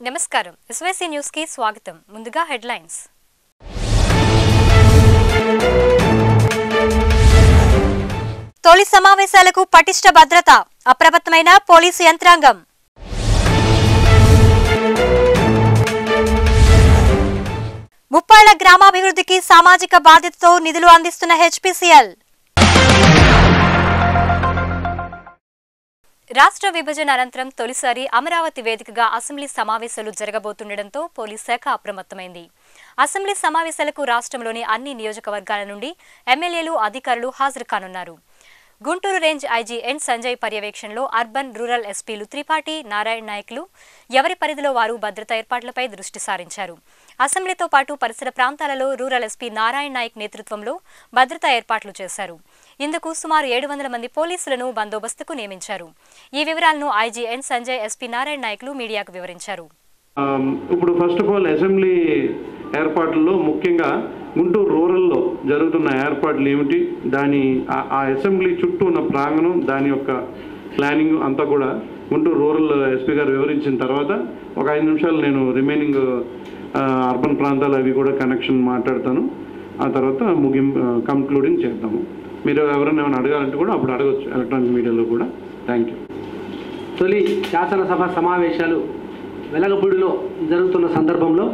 నమస్కారం SYC news కి స్వాగతం ముందుగా హెడ్లైన్స్ తొలి సమావేశాలకు పటిష్ట భద్రత అప్రమత్తమైన పోలీసు యంత్రాంగం ముప్పాళ్ల గ్రామాభివృద్ధికి సామాజిక బాధ్యతతో నిధులు అందిస్తున్న హెచ్పిసిఎల్ రాష్ట్ర విభజన అనంతరం తొలిసారి అమరావతి వేదికగా అసెంబ్లీ సమావేశాలు జరగబోతుండటంతో పోలీస్ శాఖ అప్రమత్తమైంది అసెంబ్లీ సమావేశాలకు రాష్ట్రంలోని అన్ని నియోజకవర్గాల నుండి ఎమ్మెల్యేలు అధికారులు హాజరు కానున్నారు Guntur range IG N Sanjay పర్యవేక్షణలో అర్బన్ రూరల్ ఎస్పీలు త్రిపాఠి నారాయణ నాయకులు ఎవరి పరిధిలో వారు భద్రతా ఏర్పాట్లపై దృష్టి సారించారు అసెంబ్లీతో పాటు పరిసర ప్రాంతాలలో రూరల్ ఎస్పీ నారాయణ నాయక్ నేతృత్వంలో భద్రతా ఏర్పాట్లు చేశారు ఇందుకు సుమారు ఏడు వందల మంది పోలీసులను బందోబస్తుకు నియమించారు ఈ వివరాలను IG N Sanjay SP Narayana నాయకులు మీడియాకు వివరించారు ఆమ్, ఇప్పుడు ఫస్ట్ ఆఫ్ ఆల్ అసెంబ్లీ ఏర్పాట్లలో ముఖ్యంగా గుంటూరు రూరల్లో జరుగుతున్న ఏర్పాట్లు ఏమిటి దాని ఆ- ఆ అసెంబ్లీ చుట్టూ ఉన్న ప్రాంగణం దాని యొక్క ప్లానింగ్ అంతా కూడా గుంటూరు రూరల్ ఎస్పీ గారు వివరించిన తర్వాత ఒక ఐదు నిమిషాలు నేను రిమైనింగ్ అర్బన్ ప్రాంతాలు అవి కూడా కనెక్షన్ మాట్లాడతాను ఆ తర్వాత ముగిం కంక్లూడింగ్ చేద్దాము మీరు ఎవరైనా ఏమైనా అడగాలంటే కూడా అప్పుడు అడగచ్చు ఎలక్ట్రానిక్ మీడియాలో కూడా థ్యాంక్ యూ తొలి శాసనసభ సమావేశాలు వెలగపూడిలో జరుగుతున్న సందర్భంలో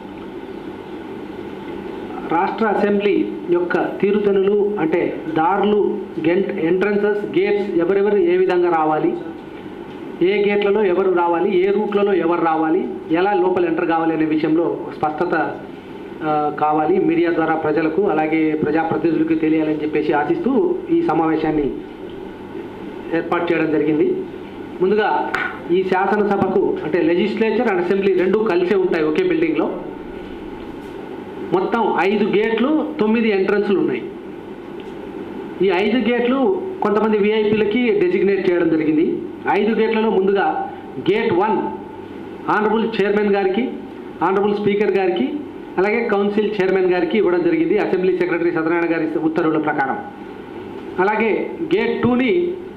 రాష్ట్ర అసెంబ్లీ యొక్క తీరుతెనులు అంటే దారులు గెంట్ ఎంట్రన్సెస్ గేట్స్ ఎవరెవరు ఏ విధంగా రావాలి ఏ గేట్లలో ఎవరు రావాలి ఏ రూట్లలో ఎవరు రావాలి ఎలా లోపల ఎంటర్ కావాలి అనే విషయంలో స్పష్టత ఆ, కావాలి మీడియా ద్వారా ప్రజలకు అలాగే ప్రజాప్రతినిధులకు తెలియాలని చెప్పేసి ఆశిస్తూ ఈ సమావేశాన్ని ఏర్పాటు చేయడం జరిగింది ముందుగా ఈ శాసనసభకు అంటే లెజిస్లేచర్ అండ్ అసెంబ్లీ రెండు కలిసే ఉంటాయి ఒకే బిల్డింగ్లో మొత్తం ఐదు గేట్లు తొమ్మిది ఎంట్రన్స్లు ఉన్నాయి ఈ ఐదు గేట్లు కొంతమంది విఐపీలకి డెసిగ్నేట్ చేయడం జరిగింది ఐదు గేట్లలో ముందుగా గేట్ వన్ ఆనరబుల్ చైర్మన్ గారికి ఆనరబుల్ స్పీకర్ గారికి అలాగే కౌన్సిల్ చైర్మన్ గారికి ఇవ్వడం జరిగింది అసెంబ్లీ సెక్రటరీ సత్యనారాయణ గారి ఉత్తర్వుల ప్రకారం అలాగే గేట్ టూని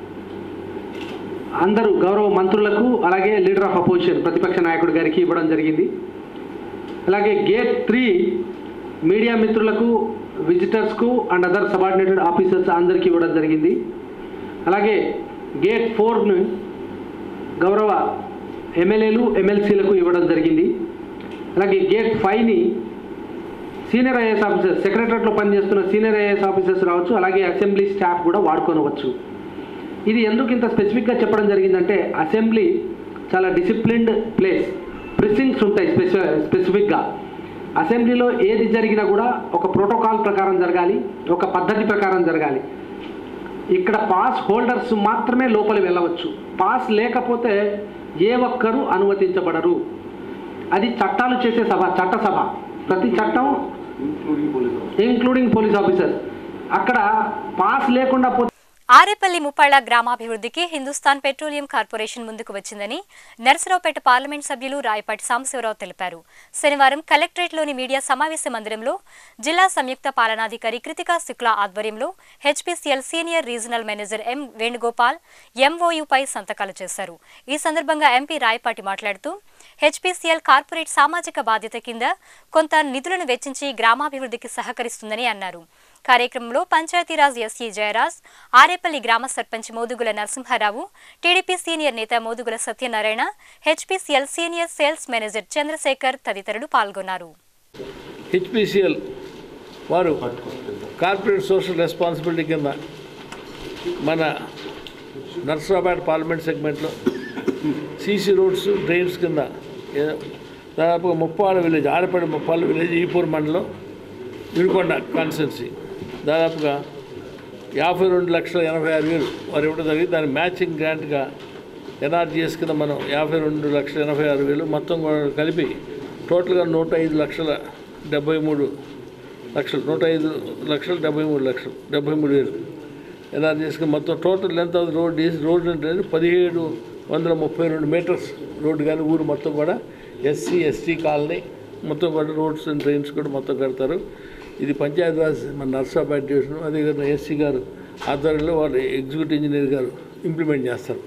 అందరూ గౌరవ మంత్రులకు అలాగే లీడర్ ఆఫ్ అపోజిషన్ ప్రతిపక్ష నాయకుడు గారికి ఇవ్వడం జరిగింది అలాగే గేట్ త్రీ మీడియా మిత్రులకు విజిటర్స్కు అండ్ అదర్ సబార్డినేటెడ్ ఆఫీసర్స్ అందరికీ ఇవ్వడం జరిగింది అలాగే గేట్ ఫోర్ను గౌరవ ఎమ్మెల్యేలు ఎమ్మెల్సీలకు ఇవ్వడం జరిగింది అలాగే గేట్ ఫైవ్ని సీనియర్ ఐఏఎస్ ఆఫీసర్స్ సెక్రటరేట్లో పనిచేస్తున్న సీనియర్ ఐఏఎస్ ఆఫీసర్స్ రావచ్చు అలాగే అసెంబ్లీ స్టాఫ్ కూడా వాడుకోనవచ్చు ఇది ఎందుకు ఇంత స్పెసిఫిక్గా చెప్పడం జరిగిందంటే అసెంబ్లీ చాలా డిసిప్లిన్డ్ ప్లేస్ ప్రిసింగ్స్ ఉంటాయి స్పెసి స్పెసిఫిక్గా అసెంబ్లీలో ఏది జరిగినా కూడా ఒక ప్రోటోకాల్ ప్రకారం జరగాలి ఒక పద్ధతి ప్రకారం జరగాలి ఇక్కడ పాస్ హోల్డర్స్ మాత్రమే లోపలి వెళ్ళవచ్చు పాస్ లేకపోతే ఏ ఒక్కరూ అనుమతించబడరు అది చట్టాలు చేసే సభ చట్టసభ ప్రతి చట్టం ఇంక్లూడింగ్ పోలీస్ ఆఫీసర్ అక్కడ పాస్ లేకుండా పోతే ఆరేపల్లి ముప్పాళ్ల గ్రామాభివృద్ధికి హిందుస్థాన్ పెట్రోలియం కార్పొరేషన్ ముందుకు వచ్చిందని నరసరావుపేట పార్లమెంట్ సభ్యులు రాయపాటి సాంబశివరావు తెలిపారు శనివారం కలెక్టరేట్లోని మీడియా సమావేశ మందిరంలో జిల్లా సంయుక్త పాలనాధికారి కృతికా శుక్లా ఆధ్వర్యంలో HPCL senior regional manager M Venugopal ఎంఓయూపై సంతకాలు చేశారు ఈ సందర్భంగా ఎంపీ రాయపాటి మాట్లాడుతూ హెచ్పీసీఎల్ కార్పొరేట్ సామాజిక బాధ్యత కింద కొంత నిధులను వెచ్చించి గ్రామాభివృద్ధికి సహకరిస్తుందని అన్నారు కార్యక్రమంలో పంచాయతీరాజ్ ఎస్ఈ జయరాజ్ ఆరేపల్లి గ్రామ సర్పంచ్ మోదుగుల నరసింహారావు టీడీపీ సీనియర్ నేత Modugula Satyanarayana HPCL senior sales manager Chandrasekhar తదితరులు పాల్గొన్నారు హెచ్పిసిఎల్ వారు కార్పొరేట్ సోషల్ రెస్పాన్సిబిలిటీ కింద మన నర్సరాబాద్ పార్లమెంట్ సెగ్మెంట్లో సీసీ రోడ్స్ డ్రైన్స్ కింద ఏ- దాదాపుగా ముప్పాళ్ళ విలేజ్ ఆడపడి ముప్పాళ్ళ విలేజ్ ఈపూర్ మండలం వినుకొండ కాన్స్టెన్సీ దాదాపుగా యాభై రెండు లక్షల ఎనభై ఆరు వేలు వారు ఇవ్వడం జరిగింది దాని మ్యాచింగ్ గ్రాంట్గా ఎన్ఆర్జీఎస్ కింద మనం యాభై రెండు లక్షల ఎనభై ఆరు వేలు మొత్తం కూడా కలిపి టోటల్గా నూట ఐదు లక్షల డెబ్బై మూడు లక్షలు నూట ఐదు లక్షలు డెబ్బై మూడు లక్షలు డెబ్బై మూడు వేలు ఎన్ఆర్జీఎస్కి మొత్తం total length of road is road అంటే పదిహేడు వందల ముప్పై రెండు మీటర్స్ రోడ్డు కానీ ఊరు మొత్తం కూడా ఎస్సీ ఎస్టీ కాలనీ మొత్తం కూడా రోడ్స్ అండ్ డ్రైన్స్ కూడా మొత్తం కడతారు ఇది పంచాయతీరాజ్ మన నర్సాబాద్ డివిజన్ అదేవిధంగా ఎస్సీ గారు ఆధ్వర్యంలో వాళ్ళు ఎగ్జిక్యూటివ్ ఇంజనీర్ గారు ఇంప్లిమెంట్ చేస్తారు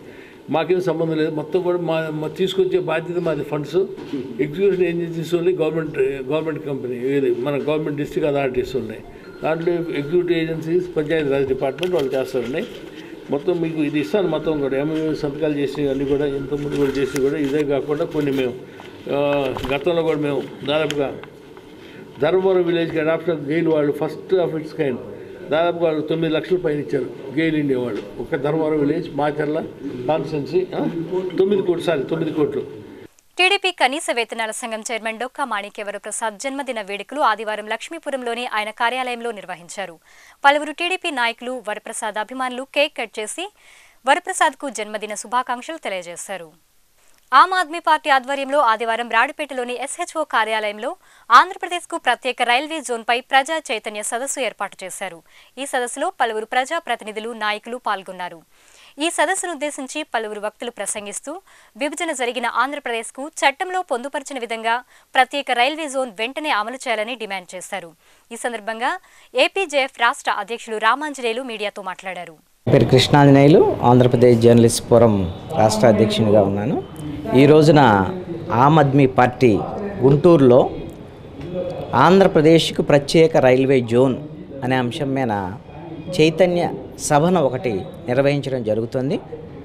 మాకేం సంబంధం లేదు మొత్తం కూడా మా మా తీసుకొచ్చే బాధ్యత మాది ఫండ్స్ ఎగ్జిక్యూషన్ ఏజెన్సీస్ ఉన్నాయి గవర్నమెంట్ గవర్నమెంట్ కంపెనీ ఇది మన గవర్నమెంట్ డిస్ట్రిక్ట్ అథారిటీస్ ఉన్నాయి దాంట్లో executive agencies panchayati raj department వాళ్ళు చేస్తారండి మొత్తం మీకు ఇది ఇస్తాను మొత్తం కూడా ఎంఏ సంతకాలు చేసి అన్నీ కూడా ఇంతకుముందు కూడా చేసి కూడా ఇదే కాకుండా కొన్ని మేము ఆ, గతంలో కూడా మేము దాదాపుగా ధర్మవరం విలేజ్కి అడాప్షన్ గెయిల్ వాళ్ళు ఫస్ట్ ఆఫ్ ఇట్స్ కైండ్ దాదాపు వాళ్ళు తొమ్మిది లక్షల పైన ఇచ్చారు గెయిల్ ఇండియా వాళ్ళు ఒక ధర్మవరం విలేజ్ మాచర్ల కాన్స్టెన్సీ తొమ్మిది కోట్లు సారీ తొమ్మిది కోట్లు టీడీపీ కనీస వేతనాల సంఘం చైర్మన్ డొక్కా మాణిక్యవర ప్రసాద్ జన్మదిన వేడుకలు ఆదివారం లక్ష్మీపురంలోని ఆయన కార్యాలయంలో నిర్వహించారు పలువురు టీడీపీ నాయకులు వరప్రసాద్ అభిమానులు కేక్ కట్ చేసి వరప్రసాద్కు జన్మదిన శుభాకాంక్షలు తెలియజేశారు ఆమ్ ఆద్మీ పార్టీ ఆధ్వర్యంలో ఆదివారం రాడిపేటలోని ఎస్హెచ్ఓ కార్యాలయంలో ఆంధ్రప్రదేశ్కు ప్రత్యేక రైల్వే జోన్పై ప్రజా చైతన్య సదస్సు ఏర్పాటు చేశారు ఈ సదస్సులో పలువురు ప్రజా ప్రతినిధులు నాయకులు పాల్గొన్నారు ఈ సదస్సును ఉద్దేశించి పలువురు వక్తులు ప్రసంగిస్తూ విభజన జరిగిన ఆంధ్రప్రదేశ్కు చట్టంలో పొందుపరిచిన విధంగా ప్రత్యేక రైల్వే జోన్ వెంటనే అమలు చేయాలని డిమాండ్ చేశారు ఈ సందర్భంగా ఏపీజేఎఫ్ రాష్ట్ర అధ్యక్షులు రామాంజనేయులు మీడియాతో మాట్లాడారు పేరు కృష్ణాంజనేయులు ఆంధ్రప్రదేశ్ జర్నలిస్ట్ ఫోరం రాష్ట్ర అధ్యక్షునిగా ఉన్నాను ఈ రోజున ఆమ్ ఆద్మీ పార్టీ గుంటూరులో ఆంధ్రప్రదేశ్కు ప్రత్యేక రైల్వే జోన్ అనే అంశం మీద చైతన్య సభను ఒకటి నిర్వహించడం జరుగుతుంది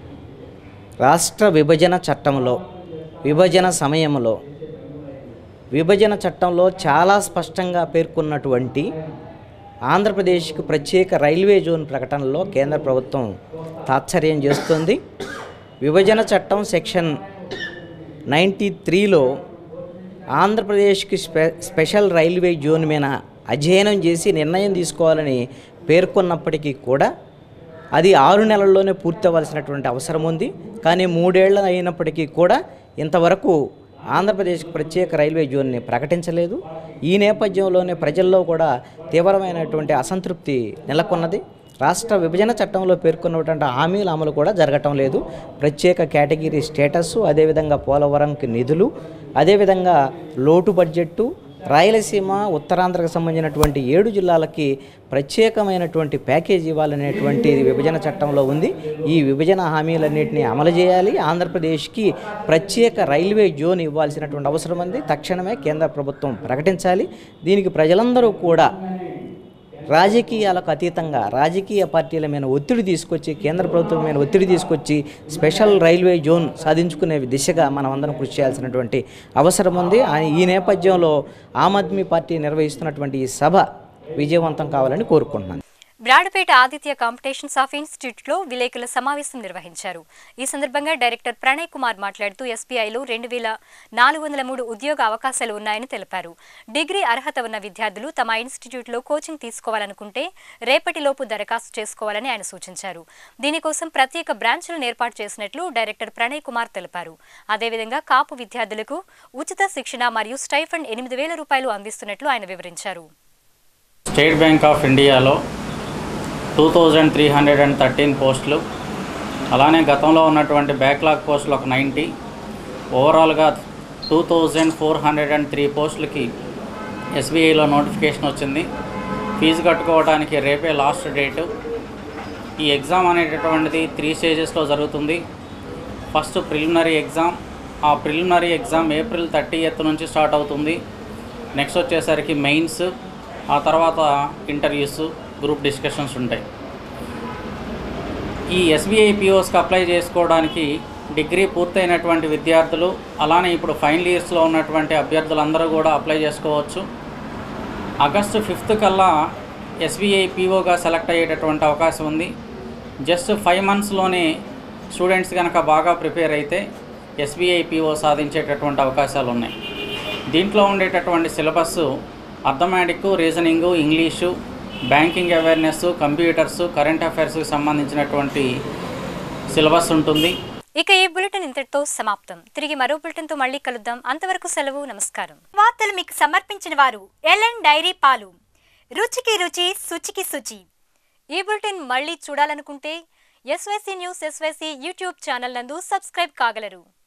రాష్ట్ర విభజన చట్టంలో విభజన సమయంలో విభజన చట్టంలో చాలా స్పష్టంగా పేర్కొన్నటువంటి ఆంధ్రప్రదేశ్కు ప్రత్యేక రైల్వే జోన్ ప్రకటనలో కేంద్ర ప్రభుత్వం తాత్సర్యం చేస్తుంది విభజన చట్టం సెక్షన్ నైంటీ త్రీలో ఆంధ్రప్రదేశ్కి స్పె స్పెషల్ రైల్వే జోన్ మీద అధ్యయనం చేసి నిర్ణయం తీసుకోవాలని పేర్కొన్నప్పటికీ కూడా అది ఆరు నెలల్లోనే పూర్తి అవ్వాల్సినటువంటి అవసరం ఉంది కానీ మూడేళ్ల అయినప్పటికీ కూడా ఇంతవరకు ఆంధ్రప్రదేశ్కి ప్రత్యేక రైల్వే జోన్ని ప్రకటించలేదు ఈ నేపథ్యంలోనే ప్రజల్లో కూడా తీవ్రమైనటువంటి అసంతృప్తి నెలకొన్నది రాష్ట్ర విభజన చట్టంలో పేర్కొన్నటువంటి హామీల అమలు కూడా జరగటం లేదు ప్రత్యేక కేటగిరీ స్టేటస్ అదేవిధంగా పోలవరంకి నిధులు అదేవిధంగా లోటు బడ్జెట్టు రాయలసీమ ఉత్తరాంధ్రకు సంబంధించినటువంటి ఏడు జిల్లాలకి ప్రత్యేకమైనటువంటి ప్యాకేజ్ ఇవ్వాలనేటువంటి విభజన చట్టంలో ఉంది ఈ విభజన హామీలన్నింటినీ అమలు చేయాలి ఆంధ్రప్రదేశ్కి ప్రత్యేక రైల్వే జోన్ ఇవ్వాల్సినటువంటి అవసరం ఉంది తక్షణమే కేంద్ర ప్రభుత్వం ప్రకటించాలి దీనికి ప్రజలందరూ కూడా రాజకీయాలకు అతీతంగా రాజకీయ పార్టీల మీద ఒత్తిడి తీసుకొచ్చి కేంద్ర ప్రభుత్వం మీద ఒత్తిడి తీసుకొచ్చి స్పెషల్ రైల్వే జోన్ సాధించుకునే దిశగా మనం అందరం కృషి చేయాల్సినటువంటి అవసరం ఉంది ఆ- ఈ నేపథ్యంలో ఆమ్ ఆద్మీ పార్టీ నిర్వహిస్తున్నటువంటి ఈ సభ విజయవంతం కావాలని కోరుకుంటున్నాను బ్రాడపేట ఆదిత్య కాంపిటీషన్స్ ఆఫ్ ఇన్స్టిట్యూట్లో విలేకరుల సమావేశం నిర్వహించారు ఈ సందర్భంగా డైరెక్టర్ ప్రణయ్ కుమార్ మాట్లాడుతూ ఎస్బీఐలో రెండు వేల నాలుగు వందల మూడు ఉద్యోగ అవకాశాలు ఉన్నాయని తెలిపారు డిగ్రీ అర్హత ఉన్న విద్యార్థులు తమ ఇన్స్టిట్యూట్లో కోచింగ్ తీసుకోవాలనుకుంటే రేపటిలోపు దరఖాస్తు చేసుకోవాలని ఆయన సూచించారు దీనికోసం ప్రత్యేక బ్రాంచ్లను ఏర్పాటు చేసినట్లు డైరెక్టర్ ప్రణయ్ కుమార్ తెలిపారు అదేవిధంగా కాపు విద్యార్థులకు ఉచిత శిక్షణ మరియు స్టైఫండ్ ఎనిమిది వేల రూపాయలు అందిస్తున్నట్లు ఆయన వివరించారు స్టేట్ బ్యాంక్ ఆఫ్ ఇండియాలో two thousand three hundred and thirteen పోస్టులు అలానే గతంలో ఉన్నటువంటి బ్యాక్లాగ్ పోస్టులు ఒక నైంటీ ఓవరాల్గా two thousand four hundred and three పోస్టులకి ఎస్బీఐలో నోటిఫికేషన్ వచ్చింది ఫీజు కట్టుకోవడానికి రేపే లాస్ట్ డేటు ఈ ఎగ్జామ్ అనేటటువంటిది త్రీ స్టేజెస్లో జరుగుతుంది ఫస్ట్ ప్రిలిమినరీ ఎగ్జామ్ ఆ preliminary exam April thirtieth నుంచి స్టార్ట్ అవుతుంది నెక్స్ట్ వచ్చేసరికి మెయిన్స్ ఆ తర్వాత ఇంటర్వ్యూస్ గ్రూప్ డిస్కషన్స్ ఉంటాయి ఈ ఎస్బీఐ పిఓస్కి అప్లై చేసుకోవడానికి డిగ్రీ పూర్తయినటువంటి విద్యార్థులు అలానే ఇప్పుడు ఫైనల్ ఇయర్స్లో ఉన్నటువంటి అభ్యర్థులందరూ కూడా అప్లై చేసుకోవచ్చు ఆగస్టు ఫిఫ్త్ కల్లా ఎస్బీఐ పీఓగా సెలెక్ట్ అయ్యేటటువంటి అవకాశం ఉంది జస్ట్ ఫైవ్ మంత్స్లోనే స్టూడెంట్స్ కనుక బాగా ప్రిపేర్ అయితే ఎస్బీఐ పీఓ సాధించేటటువంటి అవకాశాలు ఉన్నాయి దీంట్లో ఉండేటటువంటి syllabus arithmetic reasoning English banking awareness computers current అఫైర్స్కి సంబంధించినటువంటి సిలబస్ ఉంటుంది ఇక ఈ బులెటిన్ ఇంతటితో సమాప్తం తిరిగి మరో బులెటిన్ తో మళ్ళీ కలుద్దాం అంతవరకు సెలవు నమస్కారం వార్తలు మీకు సమర్పించిన వారు ఎల్ఎన్ డైరీ పాలు రుచికి రుచి శుచికి శుచి ఈ బులెటిన్ మళ్ళీ చూడాలనుకుంటే SYC news SYC YouTube channel నందు సబ్స్క్రైబ్ కాగలరు